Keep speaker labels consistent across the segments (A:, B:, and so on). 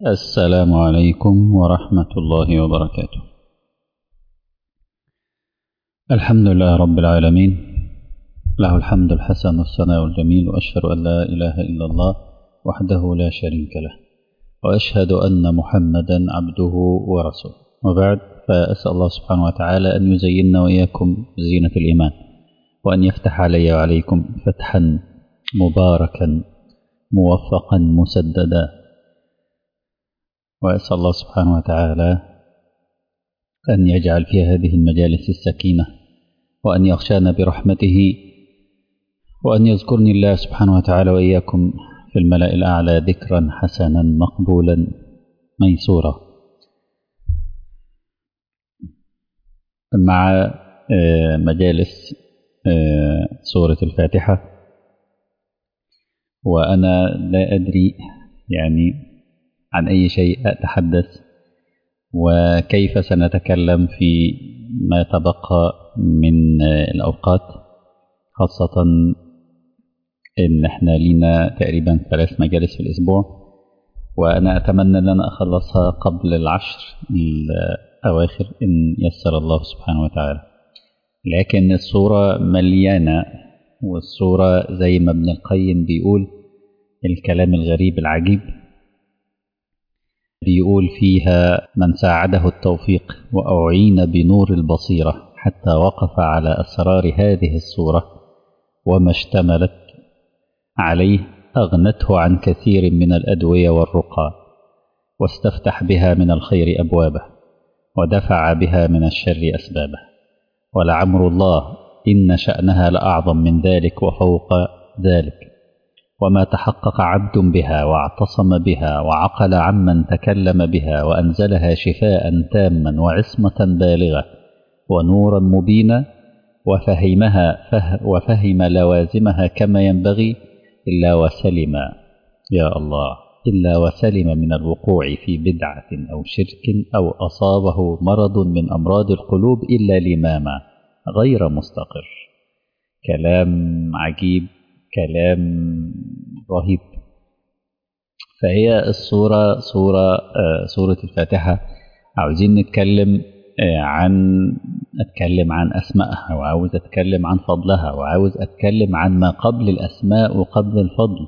A: السلام عليكم ورحمة الله وبركاته الحمد لله رب العالمين له الحمد الحسن والثناء الجميل وأشهد أن لا إله إلا الله وحده لا شريك له وأشهد أن محمدا عبده ورسوله وبعد فأسأل الله سبحانه وتعالى أن يزيننا وإياكم زينة الإيمان وأن يفتح علي وعليكم فتحا مباركا موفقا مسددا وأسأل الله سبحانه وتعالى أن يجعل في هذه المجالس السكينة وأن يغشانا برحمته وأن يذكرني الله سبحانه وتعالى وإياكم في الملأ الأعلى ذكرا حسنا مقبولا ميسورا مع مجالس سورة الفاتحة وأنا لا أدري يعني عن أي شيء أتحدث وكيف سنتكلم في ما تبقى من الأوقات خاصة إن إحنا لينا تقريبا ثلاث مجالس في الأسبوع وأنا أتمنى أن أنا أخلصها قبل العشر الأواخر إن يسر الله سبحانه وتعالى لكن الصورة مليانة والصورة زي ما ابن القيم بيقول الكلام الغريب العجيب بيقول فيها من ساعده التوفيق وأعين بنور البصيرة حتى وقف على أسرار هذه الصورة وما اشتملت عليه أغنته عن كثير من الأدوية والرقى واستفتح بها من الخير أبوابه ودفع بها من الشر أسبابه ولعمر الله إن شأنها لأعظم من ذلك وفوق ذلك وما تحقق عبد بها واعتصم بها وعقل عمن تكلم بها وأنزلها شفاء تاما وعصمة بالغة ونورا مبينا وفهمها فه وفهم لوازمها كما ينبغي إلا وسلم يا الله إلا وسلم من الوقوع في بدعة أو شرك أو أصابه مرض من أمراض القلوب إلا لماما غير مستقر كلام عجيب كلام رهيب فهي الصورة صورة صورة الفاتحة عاوزين نتكلم عن أتكلم عن أسمائها وعاوز أتكلم عن فضلها وعاوز أتكلم عن ما قبل الأسماء وقبل الفضل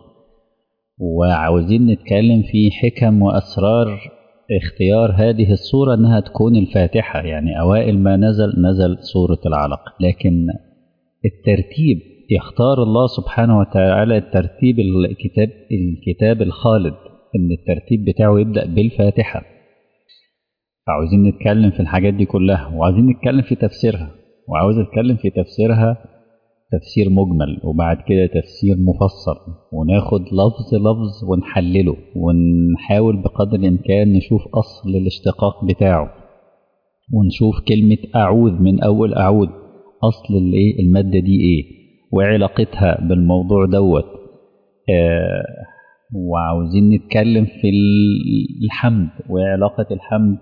A: وعاوزين نتكلم في حكم وأسرار اختيار هذه الصورة أنها تكون الفاتحة يعني أوائل ما نزل نزل سورة العلق لكن الترتيب يختار الله سبحانه وتعالى الترتيب الكتاب الكتاب الخالد ان الترتيب بتاعه يبدا بالفاتحه فعاوزين نتكلم في الحاجات دي كلها وعاوزين نتكلم في تفسيرها وعاوز اتكلم في تفسيرها تفسير مجمل وبعد كده تفسير مفصل وناخد لفظ لفظ ونحلله ونحاول بقدر الامكان نشوف اصل الاشتقاق بتاعه ونشوف كلمه اعوذ من اول اعوذ اصل الايه الماده دي ايه وعلاقتها بالموضوع دوت آه وعاوزين نتكلم في الحمد وعلاقة الحمد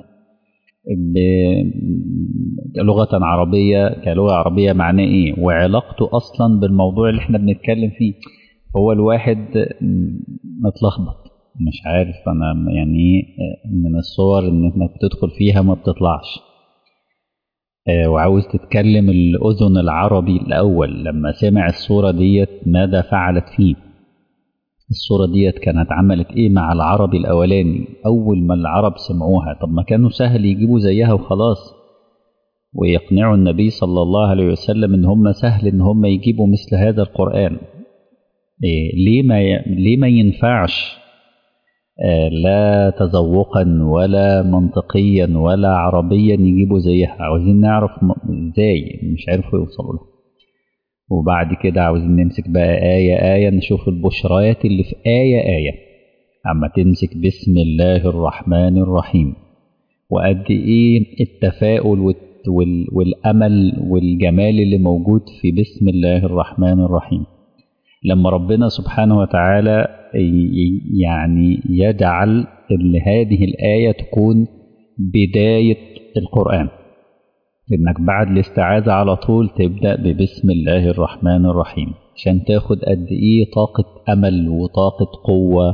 A: كلغة عربية كلغة عربية معناه ايه وعلاقته اصلا بالموضوع اللي احنا بنتكلم فيه هو الواحد متلخبط مش عارف انا يعني من الصور ان انك بتدخل فيها ما بتطلعش وعاوز تتكلم الأذن العربي الأول لما سمع الصورة ديت ماذا فعلت فيه الصورة ديت كانت عملت إيه مع العربي الأولاني أول ما العرب سمعوها طب ما كانوا سهل يجيبوا زيها وخلاص ويقنعوا النبي صلى الله عليه وسلم إن هم سهل إن هم يجيبوا مثل هذا القرآن إيه ليه ما ي... ليه ما ينفعش لا تذوقا ولا منطقيا ولا عربيا يجيبوا زيها عاوزين نعرف ازاي مش عارفوا يوصلوا لها وبعد كده عاوزين نمسك بقى آية آية نشوف البشريات اللي في آية آية أما تمسك بسم الله الرحمن الرحيم وقد إيه التفاؤل والأمل والجمال اللي موجود في بسم الله الرحمن الرحيم لما ربنا سبحانه وتعالى يعني يجعل ان هذه الآية تكون بداية القرآن انك بعد الاستعاذة على طول تبدأ ببسم الله الرحمن الرحيم عشان تاخد قد ايه طاقة امل وطاقة قوة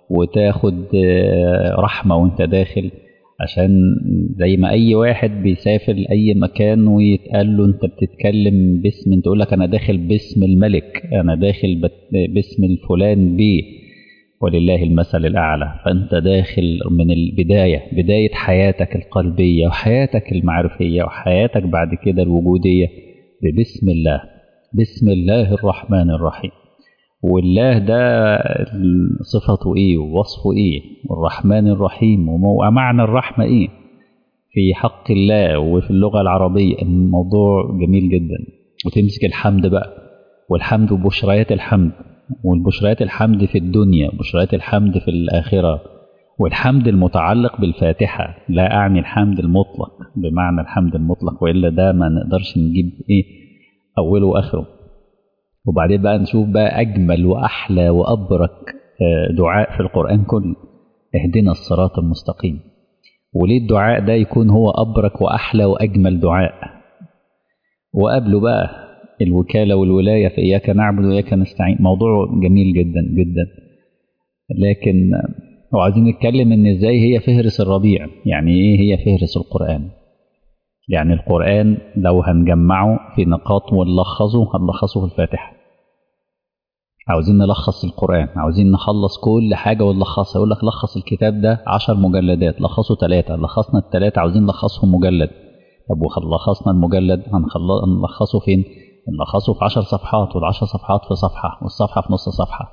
A: وتاخد آه، رحمة وانت داخل عشان زي ما اي واحد بيسافر لاي مكان ويتقال له انت بتتكلم باسم انت تقول لك انا داخل باسم الملك انا داخل بت- باسم الفلان بيه ولله المثل الاعلى فانت داخل من البدايه بدايه حياتك القلبيه وحياتك المعرفيه وحياتك بعد كده الوجوديه ببسم الله بسم الله الرحمن الرحيم والله ده صفته ايه ووصفه ايه والرحمن الرحيم ومعنى الرحمة ايه في حق الله وفي اللغة العربية الموضوع جميل جدا وتمسك الحمد بقى والحمد وبشريات الحمد والبشريات الحمد في الدنيا وبشريات الحمد في الآخرة والحمد المتعلق بالفاتحة لا أعني الحمد المطلق بمعنى الحمد المطلق وإلا ده ما نقدرش نجيب إيه أوله وآخره وبعدين بقى نشوف بقى أجمل وأحلى وأبرك آه، دعاء في القرآن كله اهدنا الصراط المستقيم وليه الدعاء ده يكون هو أبرك وأحلى وأجمل دعاء وقبله بقى الوكالة والولاية في إياك نعبد وإياك نستعين موضوع جميل جدا جدا لكن وعايزين نتكلم إن إزاي هي فهرس الربيع يعني إيه هي فهرس القرآن يعني القرآن لو هنجمعه في نقاط ونلخصه هنلخصه في الفاتحة عاوزين نلخص القرآن عاوزين نخلص كل حاجة ونلخصها يقول لك لخص الكتاب ده عشر مجلدات لخصه ثلاثة لخصنا الثلاثة عاوزين نلخصهم مجلد طب وخلصنا المجلد هنخل- هنلخصه فين؟ نلخصه في عشر صفحات والعشر صفحات في صفحة والصفحة في نص صفحة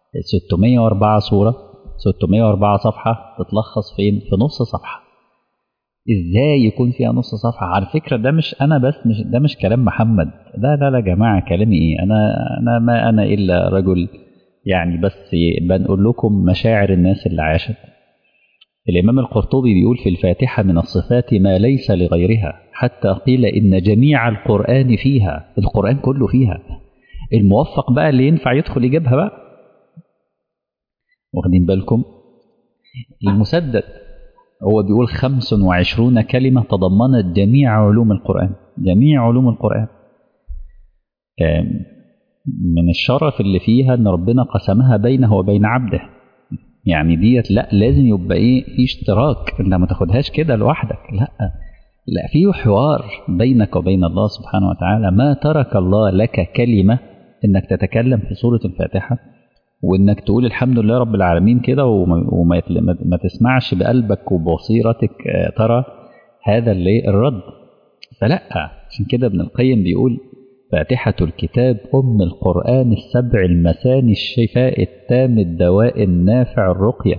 A: 604 صورة 604 صفحة تتلخص فين؟ في نص صفحة ازاي يكون فيها نص صفحة على فكرة ده مش انا بس مش ده مش كلام محمد لا لا لا يا جماعة كلامي ايه انا انا ما انا الا رجل يعني بس بنقول لكم مشاعر الناس اللي عاشت الامام القرطبي بيقول في الفاتحة من الصفات ما ليس لغيرها حتى قيل ان جميع القرآن فيها القرآن كله فيها الموفق بقى اللي ينفع يدخل يجيبها بقى واخدين بالكم المسدد هو بيقول 25 كلمة تضمنت جميع علوم القرآن جميع علوم القرآن آم، من الشرف اللي فيها ان ربنا قسمها بينه وبين عبده يعني ديت لا لازم يبقى ايه في اشتراك انت ما تاخدهاش كده لوحدك لا لا في حوار بينك وبين الله سبحانه وتعالى ما ترك الله لك كلمة انك تتكلم في سورة الفاتحة وانك تقول الحمد لله رب العالمين كده وما, وما يتل- ما- ما تسمعش بقلبك وبصيرتك آه، ترى هذا اللي الرد فلا عشان كده ابن القيم بيقول فاتحة الكتاب أم القرآن السبع المثاني الشفاء التام الدواء النافع الرقية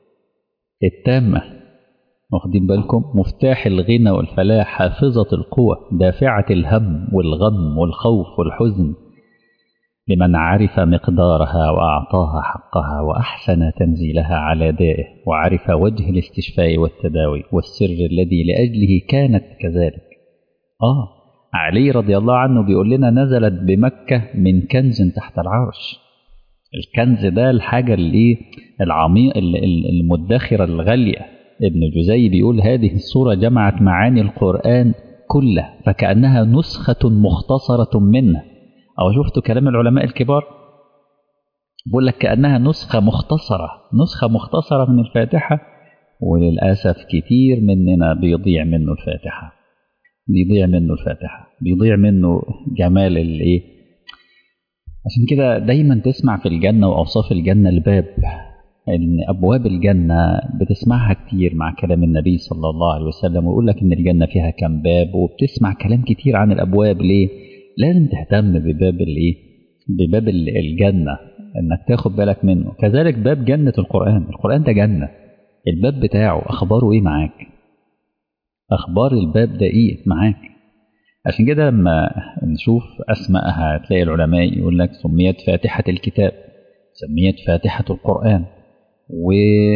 A: التامة واخدين بالكم مفتاح الغنى والفلاح حافظة القوى دافعة الهم والغم والخوف والحزن لمن عرف مقدارها وأعطاها حقها وأحسن تنزيلها على دائه وعرف وجه الاستشفاء والتداوي والسر الذي لأجله كانت كذلك آه علي رضي الله عنه بيقول لنا نزلت بمكة من كنز تحت العرش الكنز ده الحاجة اللي العميق المدخرة الغالية ابن جزي بيقول هذه الصورة جمعت معاني القرآن كله فكأنها نسخة مختصرة منه أو شفتوا كلام العلماء الكبار بيقول لك كأنها نسخة مختصرة نسخة مختصرة من الفاتحة وللأسف كتير مننا بيضيع منه الفاتحة بيضيع منه الفاتحة بيضيع منه جمال الايه عشان كده دايما تسمع في الجنة وأوصاف الجنة الباب ان ابواب الجنه بتسمعها كتير مع كلام النبي صلى الله عليه وسلم ويقول لك ان الجنه فيها كم باب وبتسمع كلام كتير عن الابواب ليه لازم تهتم بباب الايه بباب الجنه انك تاخد بالك منه كذلك باب جنه القران القران ده جنه الباب بتاعه اخباره ايه معاك اخبار الباب ده ايه معاك عشان كده لما نشوف اسمائها تلاقي العلماء يقول لك سميت فاتحه الكتاب سميت فاتحه القران و...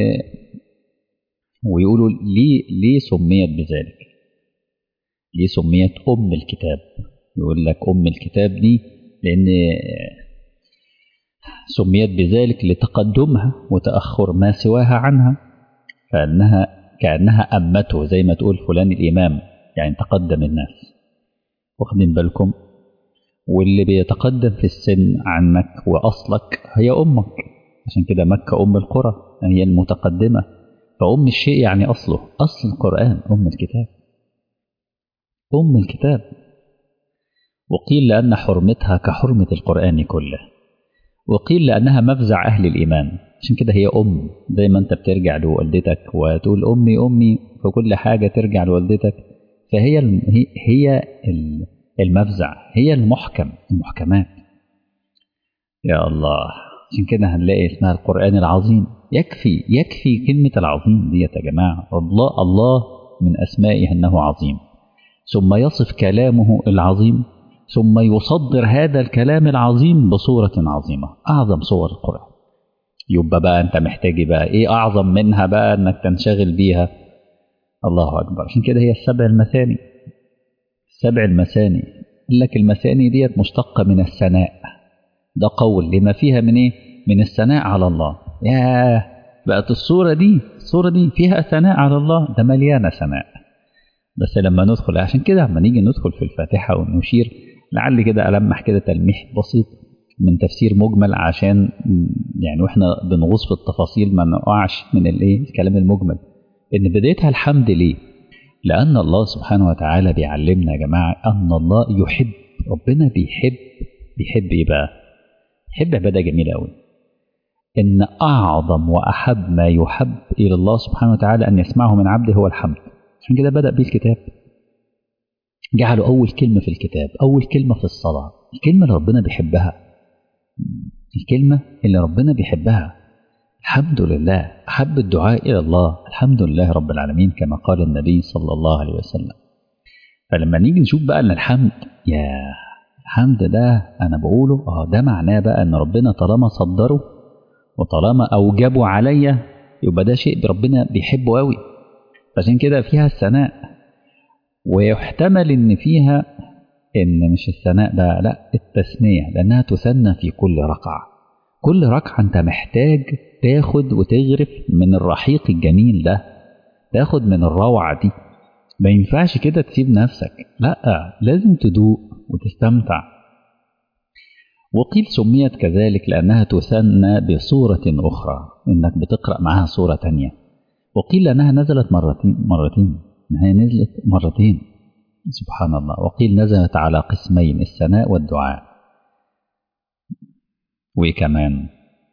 A: ويقولوا ليه ليه سميت بذلك ليه سميت أم الكتاب يقول لك أم الكتاب دي لأن سميت بذلك لتقدمها وتأخر ما سواها عنها فأنها كأنها أمته زي ما تقول فلان الإمام يعني تقدم الناس واخدين بالكم واللي بيتقدم في السن عنك وأصلك هي أمك عشان كده مكة أم القرى هي المتقدمة فأم الشيء يعني أصله أصل القرآن أم الكتاب أم الكتاب وقيل لأن حرمتها كحرمة القرآن كله وقيل لأنها مفزع أهل الإيمان عشان كده هي أم زي ما أنت بترجع لوالدتك وتقول أمي أمي في كل حاجة ترجع لوالدتك فهي هي المفزع هي المحكم المحكمات يا الله عشان كده هنلاقي اسمها القرآن العظيم يكفي يكفي كلمة العظيم ديت يا جماعة الله الله من أسمائه أنه عظيم ثم يصف كلامه العظيم ثم يصدر هذا الكلام العظيم بصورة عظيمة أعظم صور القرآن يبقى بقى أنت محتاج بقى إيه أعظم منها بقى أنك تنشغل بيها الله أكبر عشان كده هي السبع المثاني السبع المثاني قال لك المثاني ديت مشتقة من الثناء ده قول لما فيها من إيه من الثناء على الله ياه بقت الصورة دي الصورة دي فيها ثناء على الله ده مليانة ثناء بس لما ندخل عشان كده لما نيجي ندخل في الفاتحة ونشير لعل كده ألمح كده تلميح بسيط من تفسير مجمل عشان يعني واحنا بنغوص في التفاصيل ما نقعش من الايه الكلام المجمل ان بدايتها الحمد ليه لان الله سبحانه وتعالى بيعلمنا يا جماعه ان الله يحب ربنا بيحب بيحب ايه بقى يحب عباده جميله قوي ان اعظم واحب ما يحب الى الله سبحانه وتعالى ان يسمعه من عبده هو الحمد عشان كده بدا بيه الكتاب جعلوا اول كلمه في الكتاب اول كلمه في الصلاه الكلمه اللي ربنا بيحبها الكلمة اللي ربنا بيحبها الحمد لله أحب الدعاء إلى الله الحمد لله رب العالمين كما قال النبي صلى الله عليه وسلم فلما نيجي نشوف بقى أن الحمد يا الحمد ده أنا بقوله آه ده معناه بقى أن ربنا طالما صدره وطالما أوجبه عليا يبقى ده شيء ربنا بيحبه قوي فعشان كده فيها الثناء ويحتمل ان فيها ان مش الثناء ده لا التثنية لانها تثنى في كل ركعة كل ركعة انت محتاج تاخد وتغرف من الرحيق الجميل ده تاخد من الروعة دي ما ينفعش كده تسيب نفسك لا لازم تدوق وتستمتع وقيل سميت كذلك لأنها تثنى بصورة أخرى إنك بتقرأ معها صورة تانية وقيل أنها نزلت مرتين مرتين إنها نزلت مرتين سبحان الله وقيل نزلت على قسمين الثناء والدعاء وكمان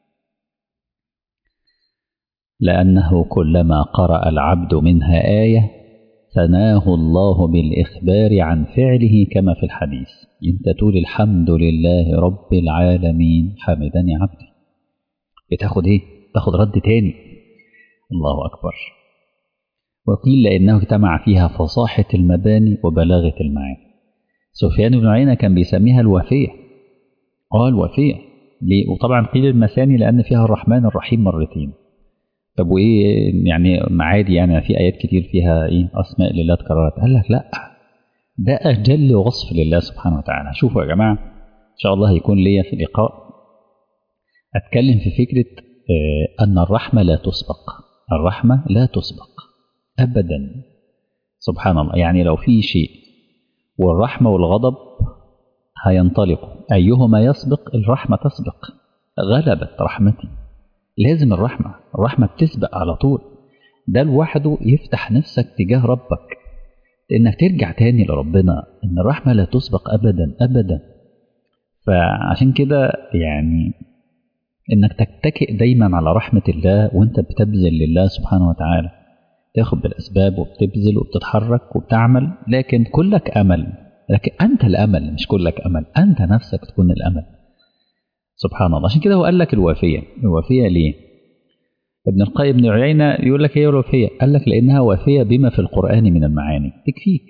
A: لأنه كلما قرأ العبد منها آية ثناه الله بالإخبار عن فعله كما في الحديث انت تقول الحمد لله رب العالمين حمدني عبدي بتاخد ايه تاخد رد تاني الله أكبر وقيل لأنه اجتمع فيها فصاحة المباني وبلاغة المعاني سفيان بن عيينة كان بيسميها الوفية قال وفية ليه؟ وطبعا قيل المثاني لأن فيها الرحمن الرحيم مرتين طب وايه يعني معادي يعني في ايات كتير فيها ايه اسماء لله اتكررت قال لك لا ده اجل وصف لله سبحانه وتعالى شوفوا يا جماعه ان شاء الله هيكون ليا في لقاء اتكلم في فكره اه ان الرحمه لا تسبق الرحمه لا تسبق ابدا سبحان الله يعني لو في شيء والرحمه والغضب هينطلقوا ايهما يسبق الرحمه تسبق غلبت رحمتي لازم الرحمة الرحمة بتسبق على طول ده لوحده يفتح نفسك تجاه ربك لأنك ترجع تاني لربنا إن الرحمة لا تسبق أبدا أبدا فعشان كده يعني إنك تتكئ دايما على رحمة الله وإنت بتبذل لله سبحانه وتعالى تاخد بالأسباب وبتبذل وبتتحرك وبتعمل لكن كلك أمل لكن أنت الأمل مش كلك أمل أنت نفسك تكون الأمل سبحان الله عشان كده هو قال لك الوافية الوافية ليه ابن القيم بن عيينة يقول لك هي الوافية قال لك لأنها وافية بما في القرآن من المعاني تكفيك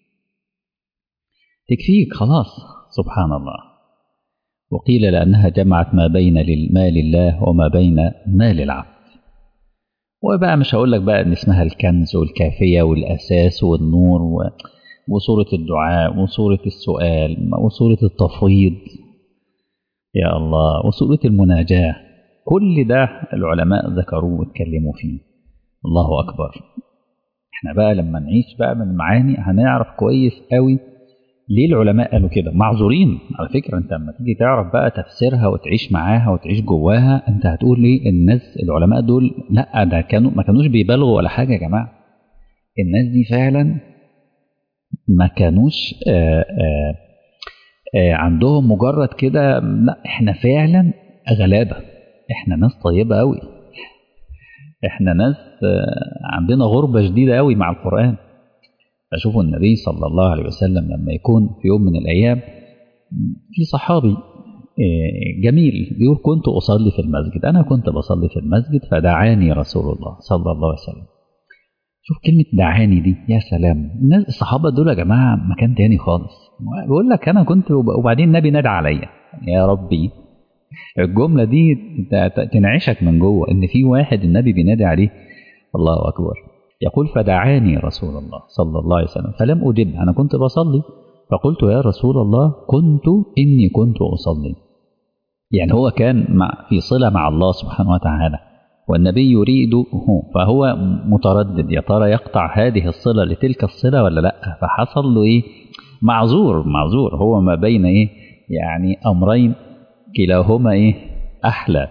A: تكفيك خلاص سبحان الله وقيل لأنها جمعت ما بين مال الله وما بين مال العبد وبقى مش هقول لك بقى ان اسمها الكنز والكافية والأساس والنور و... وصورة الدعاء وصورة السؤال وصورة التفويض يا الله وسورة المناجاة كل ده العلماء ذكروه واتكلموا فيه الله أكبر احنا بقى لما نعيش بقى من المعاني هنعرف كويس قوي ليه العلماء قالوا كده معذورين على فكرة انت لما تيجي تعرف بقى تفسيرها وتعيش معاها وتعيش جواها انت هتقول ليه الناس العلماء دول لا ده كانوا ما كانوش بيبالغوا ولا حاجة يا جماعة الناس دي فعلا ما كانوش آآ آآ آآ عندهم مجرد كده لا احنا فعلا غلابة احنا ناس طيبة قوي احنا ناس عندنا غربة شديدة قوي مع القرآن فشوفوا النبي صلى الله عليه وسلم لما يكون في يوم من الأيام في صحابي جميل بيقول كنت أصلي في المسجد أنا كنت بصلي في المسجد فدعاني رسول الله صلى الله عليه وسلم شوف كلمة دعاني دي يا سلام الناس الصحابة دول يا جماعة مكان تاني خالص بيقول لك أنا كنت وبعدين النبي نادى عليا يا ربي الجملة دي تنعشك من جوه إن في واحد النبي بينادي عليه الله أكبر يقول فدعاني رسول الله صلى الله عليه وسلم فلم أجب أنا كنت بصلي فقلت يا رسول الله كنت إني كنت أصلي يعني هو كان مع في صلة مع الله سبحانه وتعالى والنبي يريده فهو متردد يا ترى يقطع هذه الصلة لتلك الصلة ولا لا فحصل له إيه معذور معذور هو ما بين إيه يعني أمرين كلاهما إيه أحلى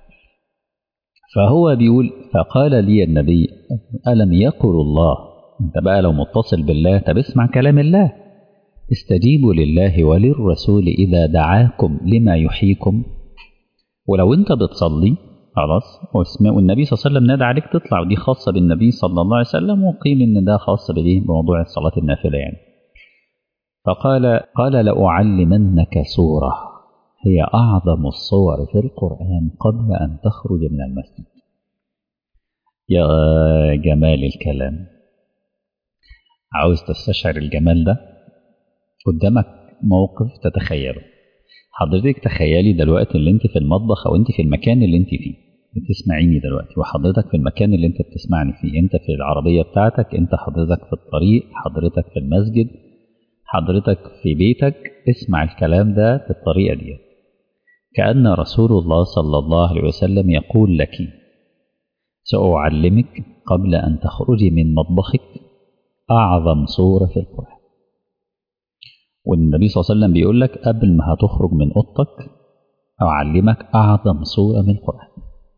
A: فهو بيقول فقال لي النبي ألم يقل الله أنت بقى لو متصل بالله طب اسمع كلام الله استجيبوا لله وللرسول إذا دعاكم لما يحييكم ولو أنت بتصلي خلاص والنبي صلى الله عليه وسلم نادى عليك تطلع ودي خاصة بالنبي صلى الله عليه وسلم وقيل إن ده خاص بإيه بموضوع الصلاة النافلة يعني فقال قال لأعلمنك سورة هي أعظم الصور في القرآن قبل أن تخرج من المسجد يا جمال الكلام عاوز تستشعر الجمال ده قدامك موقف تتخيله حضرتك تخيلي دلوقتي اللي انت في المطبخ او انت في المكان اللي انت فيه بتسمعيني دلوقتي وحضرتك في المكان اللي انت بتسمعني فيه انت في العربية بتاعتك انت حضرتك في الطريق حضرتك في المسجد حضرتك في بيتك اسمع الكلام ده بالطريقة دي كأن رسول الله صلى الله عليه وسلم يقول لك سأعلمك قبل أن تخرجي من مطبخك أعظم صورة في القرآن والنبي صلى الله عليه وسلم بيقول لك قبل ما هتخرج من أوضتك أعلمك أعظم صورة من القرآن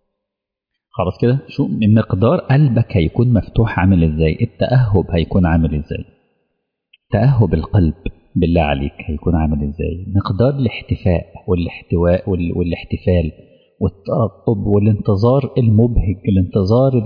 A: خلاص كده شو من مقدار قلبك هيكون مفتوح عامل ازاي التأهب هيكون عامل ازاي تأهب القلب بالله عليك هيكون عامل ازاي مقدار الاحتفاء والاحتواء والاحتفال والترقب والانتظار المبهج الانتظار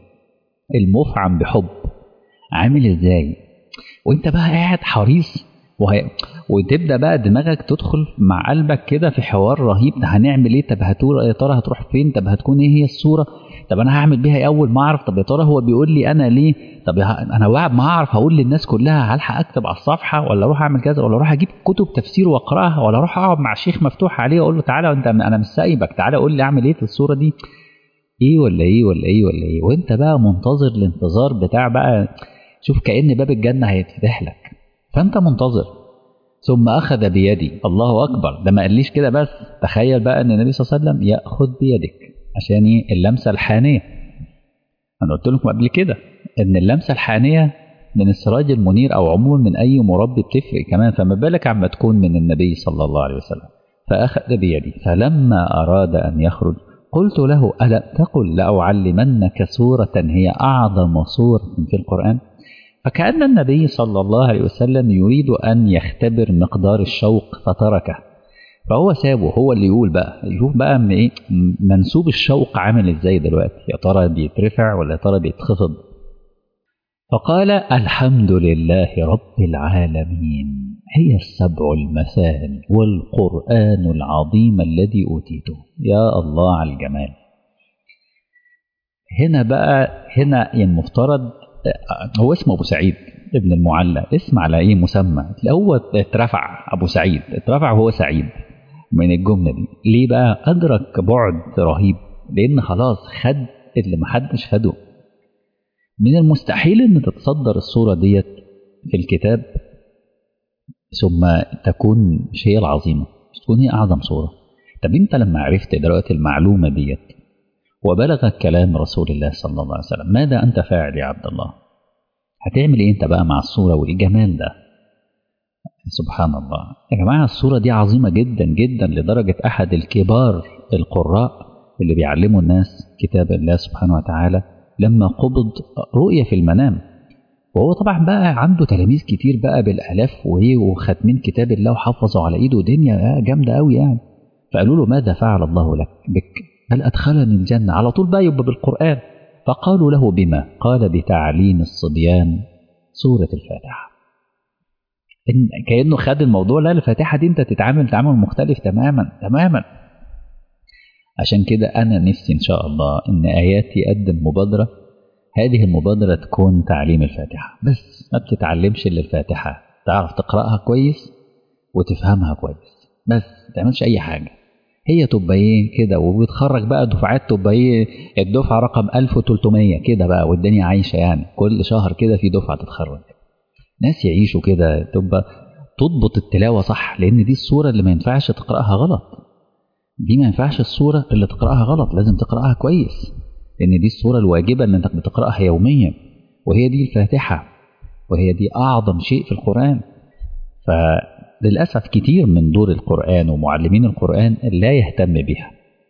A: المفعم بحب عامل ازاي وانت بقى قاعد حريص وهي... وتبدا بقى دماغك تدخل مع قلبك كده في حوار رهيب ده هنعمل ايه طب هتور... يا ترى هتروح فين طب هتكون ايه هي الصوره طب انا هعمل بيها ايه اول ما اعرف طب يا ترى هو بيقول لي انا ليه طب انا بعد ما اعرف هقول للناس كلها هلحق اكتب على الصفحه ولا اروح اعمل كذا ولا اروح اجيب كتب تفسير واقراها ولا اروح اقعد مع شيخ مفتوح عليه واقول له تعالى انت انا مش سايبك تعالى قول لي اعمل ايه في الصوره دي ايه ولا ايه ولا ايه ولا ايه وانت بقى منتظر الانتظار بتاع بقى شوف كأن باب الجنه هيتفتح لك فانت منتظر ثم أخذ بيدي الله أكبر ده ما قاليش كده بس تخيل بقى أن النبي صلى الله عليه وسلم يأخذ بيدك عشان إيه اللمسة الحانية أنا قلت لكم قبل كده إن اللمسة الحانية من السراج المنير أو عموما من أي مربي بتفرق كمان فما بالك عما تكون من النبي صلى الله عليه وسلم فأخذ بيدي فلما أراد أن يخرج قلت له ألا تقل لأعلمنك سورة هي أعظم سورة في القرآن فكأن النبي صلى الله عليه وسلم يريد أن يختبر مقدار الشوق فتركه فهو سابه هو اللي يقول بقى يشوف بقى من ايه منسوب الشوق عامل ازاي دلوقتي يا ترى بيترفع ولا يا ترى بيتخفض فقال الحمد لله رب العالمين هي السبع المثاني والقرآن العظيم الذي أوتيته يا الله على الجمال هنا بقى هنا المفترض هو اسمه ابو سعيد ابن المعلى اسم على ايه مسمى هو اترفع ابو سعيد اترفع وهو سعيد من الجمله دي ليه بقى ادرك بعد رهيب لان خلاص خد اللي محدش خده من المستحيل ان تتصدر الصوره ديت في الكتاب ثم تكون مش هي العظيمه مش تكون هي اعظم صوره طب انت لما عرفت دلوقتي المعلومه ديت وبلغك كلام رسول الله صلى الله عليه وسلم ماذا أنت فاعل يا عبد الله هتعمل إيه أنت بقى مع الصورة والجمال ده سبحان الله يا جماعة الصورة دي عظيمة جدا جدا لدرجة أحد الكبار القراء اللي بيعلموا الناس كتاب الله سبحانه وتعالى لما قبض رؤية في المنام وهو طبعا بقى عنده تلاميذ كتير بقى بالآلاف وإيه وختمين كتاب الله وحفظوا على إيده دنيا جامدة قوي يعني فقالوا له ماذا فعل الله لك بك قال أدخلني الجنة على طول بقى يبقى بالقرآن فقالوا له بما قال بتعليم الصبيان سورة الفاتحة إن كأنه خد الموضوع لا الفاتحة دي أنت تتعامل تعامل مختلف تماما تماما عشان كده أنا نفسي إن شاء الله إن آيات يقدم مبادرة هذه المبادرة تكون تعليم الفاتحة بس ما بتتعلمش إلا الفاتحة تعرف تقرأها كويس وتفهمها كويس بس ما تعملش أي حاجة هي تبقى ايه كده وبتخرج بقى دفعات تبقى ايه الدفعه رقم 1300 كده بقى والدنيا عايشه يعني كل شهر كده في دفعه تتخرج ناس يعيشوا كده تبقى تضبط التلاوه صح لان دي الصوره اللي ما ينفعش تقراها غلط دي ما ينفعش الصوره اللي تقراها غلط لازم تقراها كويس لان دي الصوره الواجبه اللي انك بتقراها يوميا وهي دي الفاتحه وهي دي اعظم شيء في القران ف للأسف كتير من دور القرآن ومعلمين القرآن لا يهتم بها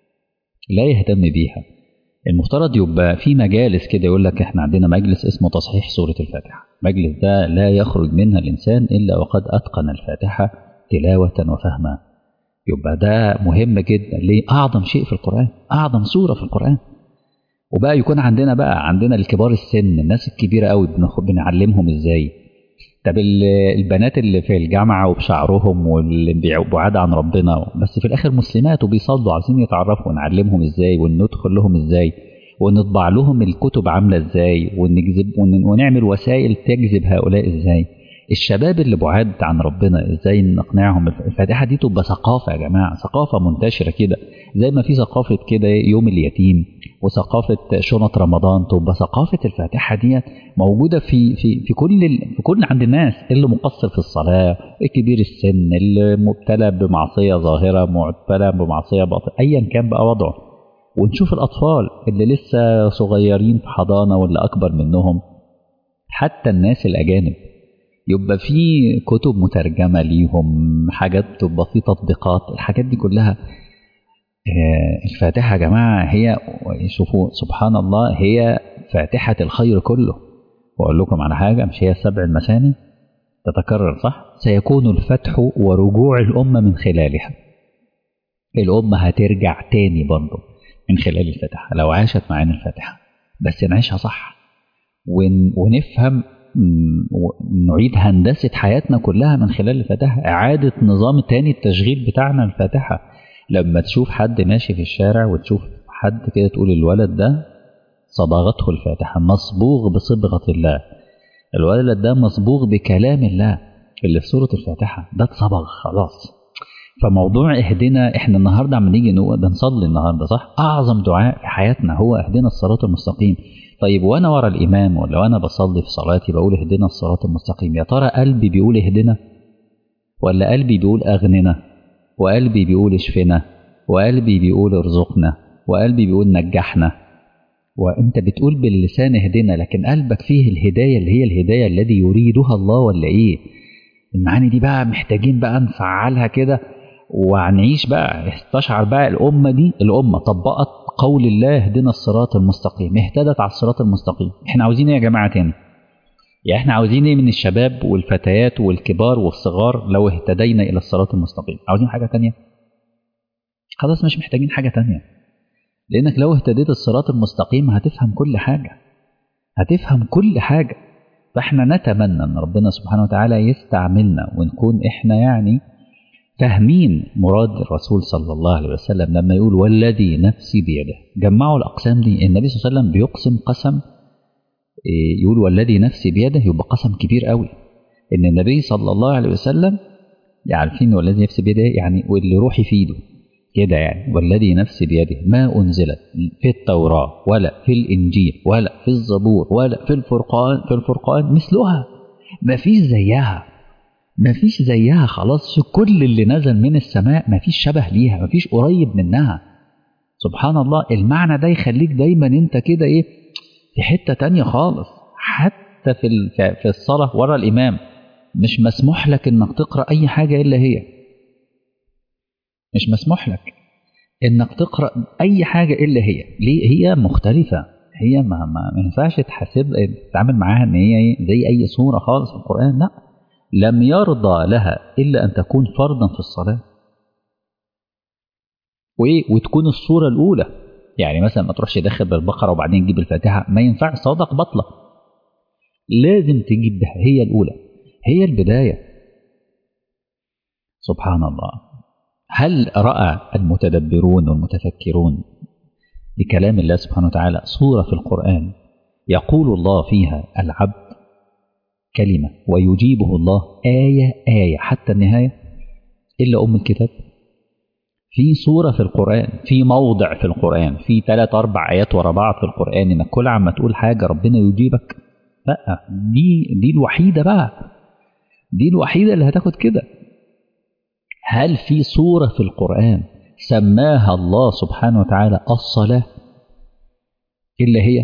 A: لا يهتم بيها المفترض يبقى في مجالس كده يقول لك احنا عندنا مجلس اسمه تصحيح سورة الفاتحة المجلس ده لا يخرج منها الإنسان إلا وقد أتقن الفاتحة تلاوة وفهما يبقى ده مهم جدا ليه أعظم شيء في القرآن أعظم سورة في القرآن وبقى يكون عندنا بقى عندنا الكبار السن الناس الكبيرة قوي بنعلمهم ازاي طب البنات اللي في الجامعة وبشعرهم واللي بعاد عن ربنا بس في الآخر مسلمات وبيصلوا عايزين يتعرفوا ونعلمهم ازاي وندخل لهم ازاي ونطبع لهم الكتب عاملة ازاي ونجذب ونعمل وسائل تجذب هؤلاء ازاي الشباب اللي بعاد عن ربنا ازاي نقنعهم الفاتحة دي تبقى ثقافة يا جماعة ثقافة منتشرة كده زي ما في ثقافة كده يوم اليتيم وثقافة شنط رمضان تبقى ثقافة الفاتحة دي موجودة في في في كل في كل عند الناس اللي مقصر في الصلاة الكبير السن اللي مبتلى بمعصية ظاهرة مبتلى بمعصية باطنة أيا كان بقى وضعه ونشوف الأطفال اللي لسه صغيرين في حضانة ولا أكبر منهم حتى الناس الأجانب يبقى في كتب مترجمة ليهم حاجات تبقى في تطبيقات الحاجات دي كلها الفاتحة يا جماعة هي شوفوا سبحان الله هي فاتحة الخير كله وأقول لكم على حاجة مش هي السبع المثاني تتكرر صح سيكون الفتح ورجوع الأمة من خلالها الأمة هترجع تاني برضه من خلال الفاتحة لو عاشت معانا الفاتحة بس نعيشها صح ونفهم نعيد هندسة حياتنا كلها من خلال الفاتحة إعادة نظام تاني التشغيل بتاعنا الفاتحة لما تشوف حد ماشي في الشارع وتشوف حد كده تقول الولد ده صبغته الفاتحة مصبوغ بصبغة الله الولد ده مصبوغ بكلام الله اللي في سورة الفاتحة ده اتصبغ خلاص فموضوع اهدنا احنا النهارده عم نيجي بنصلي النهارده صح؟ اعظم دعاء في حياتنا هو اهدنا الصراط المستقيم طيب وانا ورا الامام ولا وانا بصلي في صلاتي بقول اهدنا الصراط المستقيم يا ترى قلبي بيقول اهدنا ولا قلبي بيقول اغننا وقلبي بيقول اشفنا وقلبي بيقول ارزقنا وقلبي بيقول نجحنا وانت بتقول باللسان اهدنا لكن قلبك فيه الهدايه اللي هي الهدايه الذي يريدها الله ولا ايه المعاني دي بقى محتاجين بقى نفعلها كده وهنعيش بقى استشعر بقى الامه دي الامه طبقت قول الله اهدنا الصراط المستقيم اهتدت على الصراط المستقيم احنا عاوزين ايه يا جماعه تاني يعني احنا عاوزين ايه من الشباب والفتيات والكبار والصغار لو اهتدينا الى الصراط المستقيم عاوزين حاجه تانية خلاص مش محتاجين حاجه تانية لانك لو اهتديت الصراط المستقيم هتفهم كل حاجه هتفهم كل حاجه فاحنا نتمنى ان ربنا سبحانه وتعالى يستعملنا ونكون احنا يعني فاهمين مراد الرسول صلى الله عليه وسلم لما يقول والذي نفسي بيده جمعوا الأقسام دي النبي صلى الله عليه وسلم بيقسم قسم يقول والذي نفسي بيده يبقى قسم كبير قوي إن النبي صلى الله عليه وسلم عارفين والذي نفسي بيده يعني واللي روحي في ايده كده يعني والذي نفسي بيده ما أنزلت في التوراة ولا في الإنجيل ولا في الزبور ولا في الفرقان في الفرقان مثلها ما فيش زيها ما فيش زيها خلاص كل اللي نزل من السماء ما فيش شبه ليها ما فيش قريب منها سبحان الله المعنى ده يخليك دايما انت كده ايه في حتة تانية خالص حتى في في الصلاة ورا الإمام مش مسموح لك انك تقرا اي حاجه الا هي مش مسموح لك انك تقرا اي حاجه الا هي ليه هي مختلفه هي ما ما, ما ينفعش تحاسب تتعامل معاها ان هي زي اي سوره خالص في القران لا لم يرضى لها الا ان تكون فرضا في الصلاه وايه وتكون الصوره الاولى يعني مثلا ما تروحش داخل بالبقره وبعدين تجيب الفاتحه ما ينفعش صدق بطله لازم تجيب هي الاولى هي البدايه سبحان الله هل راى المتدبرون والمتفكرون لكلام الله سبحانه وتعالى صوره في القران يقول الله فيها العبد كلمه ويجيبه الله ايه ايه حتى النهايه الا ام الكتاب في سورة في القرآن في موضع في القرآن في ثلاث أربع آيات ورا بعض في القرآن إنك كل عما تقول حاجة ربنا يجيبك لا دي دي الوحيدة بقى دي الوحيدة اللي هتاخد كده هل في سورة في القرآن سماها الله سبحانه وتعالى الصلاة إلا هي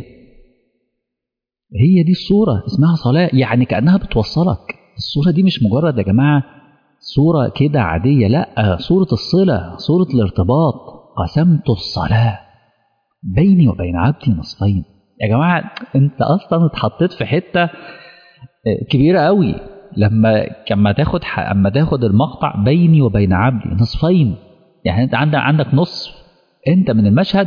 A: هي دي الصورة اسمها صلاة يعني كأنها بتوصلك الصورة دي مش مجرد يا جماعة صورة كده عادية لا صورة الصلة صورة الارتباط قسمت الصلاة بيني وبين عبدي نصفين يا جماعة انت اصلا اتحطيت في حتة كبيرة قوي لما لما تاخد اما تاخد المقطع بيني وبين عبدي نصفين يعني انت عندك عندك نصف انت من المشهد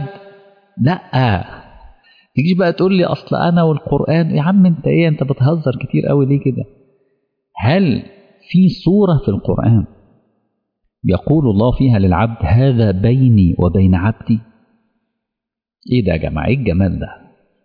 A: لا تجيش بقى تقول لي اصل انا والقران يا عم انت ايه انت بتهزر كتير قوي ليه كده هل في سورة في القرآن يقول الله فيها للعبد هذا بيني وبين عبدي ايه ده يا جماعة ايه الجمال ده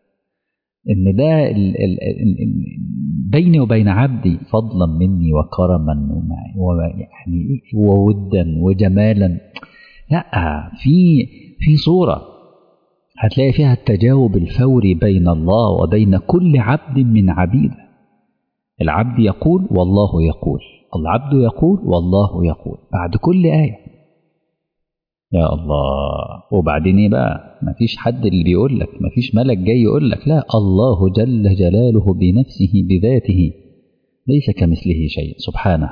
A: ان ده ال ال ال بيني وبين عبدي فضلا مني وكرما ويعني وودا وجمالا لا في في صورة هتلاقي فيها التجاوب الفوري بين الله وبين كل عبد من عبيده العبد يقول والله يقول العبد يقول والله يقول بعد كل آية يا الله وبعدين ايه بقى مفيش حد اللي بيقول لك مفيش ملك جاي يقول لك لا الله جل جلاله بنفسه بذاته ليس كمثله شيء سبحانه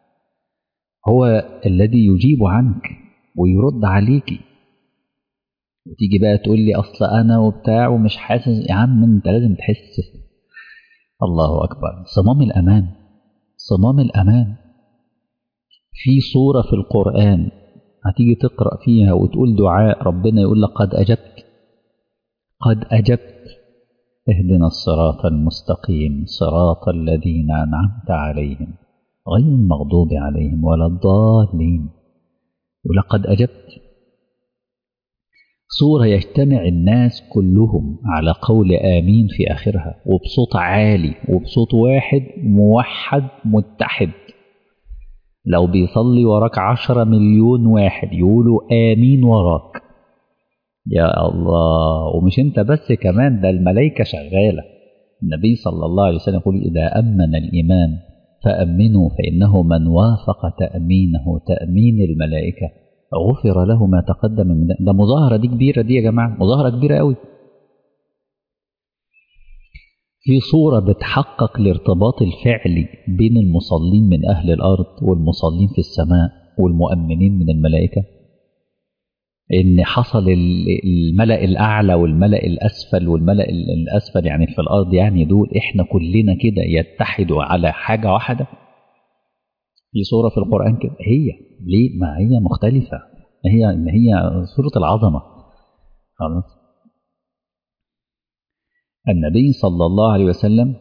A: هو الذي يجيب عنك ويرد عليك وتيجي بقى تقول لي اصل انا وبتاع ومش حاسس يا عم انت لازم تحس الله أكبر صمام الأمان صمام الأمان في صورة في القرآن هتيجي تقرأ فيها وتقول دعاء ربنا يقول لك قد أجبت قد أجبت اهدنا الصراط المستقيم صراط الذين أنعمت عليهم غير المغضوب عليهم ولا الضالين يقول لك قد أجبت صورة يجتمع الناس كلهم على قول آمين في آخرها وبصوت عالي وبصوت واحد موحد متحد لو بيصلي وراك عشرة مليون واحد يقولوا آمين وراك يا الله ومش انت بس كمان ده الملائكة شغالة النبي صلى الله عليه وسلم يقول إذا أمن الإيمان فأمنوا فإنه من وافق تأمينه تأمين الملائكة غفر له ما تقدم من ده, ده مظاهرة دي كبيرة دي يا جماعة مظاهرة كبيرة قوي في صورة بتحقق الارتباط الفعلي بين المصلين من أهل الأرض والمصلين في السماء والمؤمنين من الملائكة إن حصل الملأ الأعلى والملأ الأسفل والملأ الأسفل يعني في الأرض يعني دول إحنا كلنا كده يتحدوا على حاجة واحدة في صورة في القرآن كده هي ليه ما هي مختلفة ما هي ما هي صورة العظمة خلاص النبي صلى الله عليه وسلم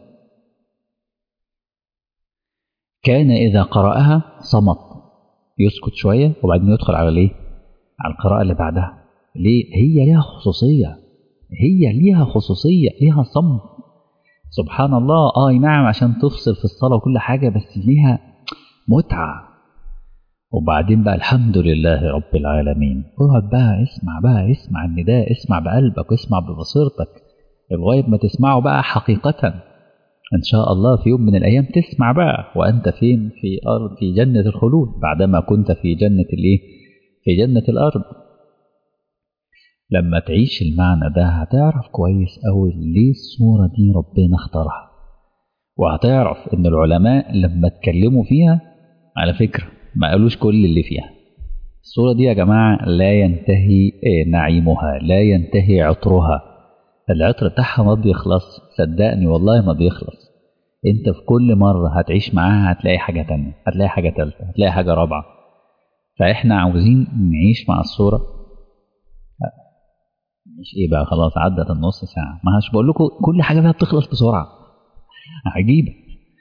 A: كان إذا قرأها صمت يسكت شوية وبعدين يدخل على ليه على القراءة اللي بعدها ليه هي ليها خصوصية هي ليها خصوصية ليها صمت سبحان الله اه نعم عشان تفصل في الصلاة وكل حاجة بس ليها متعة وبعدين بقى الحمد لله رب العالمين اقعد بقى اسمع بقى اسمع النداء اسمع بقلبك اسمع ببصيرتك لغاية ما تسمعه بقى حقيقة إن شاء الله في يوم من الأيام تسمع بقى وأنت فين في أرض في جنة الخلود بعدما كنت في جنة الإيه في جنة الأرض لما تعيش المعنى ده هتعرف كويس أوي ليه الصورة دي ربنا اختارها وهتعرف ان العلماء لما اتكلموا فيها على فكرة ما قالوش كل اللي فيها الصورة دي يا جماعة لا ينتهي نعيمها لا ينتهي عطرها العطر بتاعها ما بيخلص صدقني والله ما بيخلص انت في كل مرة هتعيش معاها هتلاقي حاجة تانية هتلاقي حاجة تالتة هتلاقي حاجة رابعة فاحنا عاوزين نعيش مع الصورة مش ايه بقى خلاص عدت النص ساعة ما هش بقول لكم كل حاجة فيها بتخلص بسرعة عجيبة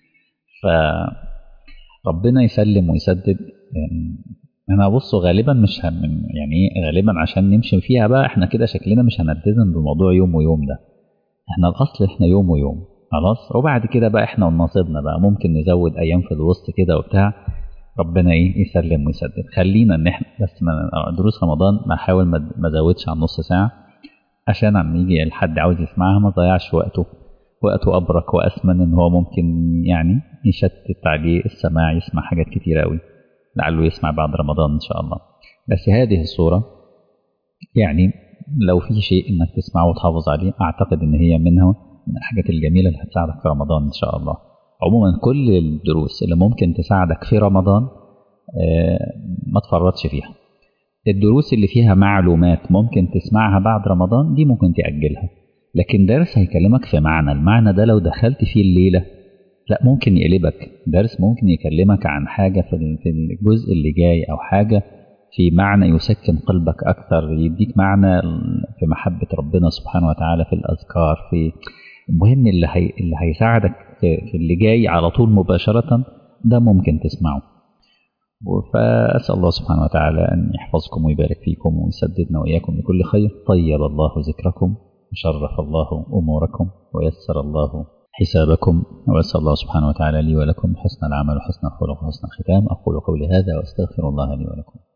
A: فربنا يسلم ويسدد انا بصوا غالبا مش هن يعني غالبا عشان نمشي فيها بقى احنا كده شكلنا مش هنلتزم بموضوع يوم ويوم ده احنا الاصل احنا يوم ويوم خلاص وبعد كده بقى احنا ونصيبنا بقى ممكن نزود ايام في الوسط كده وبتاع ربنا ايه يسلم ويسدد خلينا ان احنا بس دروس رمضان ما احاول ما ازودش عن نص ساعه عشان عم يجي الحد عاوز يسمعها ما ضيعش وقته وقته ابرك واسمن ان هو ممكن يعني يشتت عليه السماع يسمع حاجات كتير قوي لعله يسمع بعد رمضان ان شاء الله بس هذه الصوره يعني لو في شيء انك تسمعه وتحافظ عليه اعتقد ان هي منها من الحاجات الجميله اللي هتساعدك في رمضان ان شاء الله عموما كل الدروس اللي ممكن تساعدك في رمضان ما تفرطش فيها الدروس اللي فيها معلومات ممكن تسمعها بعد رمضان دي ممكن تأجلها لكن درس هيكلمك في معنى المعنى ده لو دخلت فيه الليلة لا ممكن يقلبك درس ممكن يكلمك عن حاجة في الجزء اللي جاي أو حاجة في معنى يسكن قلبك أكثر يديك معنى في محبة ربنا سبحانه وتعالى في الأذكار في المهم اللي, هي اللي هيساعدك في اللي جاي على طول مباشرة ده ممكن تسمعه فأسأل الله سبحانه وتعالى أن يحفظكم ويبارك فيكم ويسددنا وإياكم بكل خير طيب الله ذكركم وشرف الله أموركم ويسر الله حسابكم وأسأل الله سبحانه وتعالى لي ولكم حسن العمل وحسن الخلق وحسن الختام أقول قولي هذا وأستغفر الله لي ولكم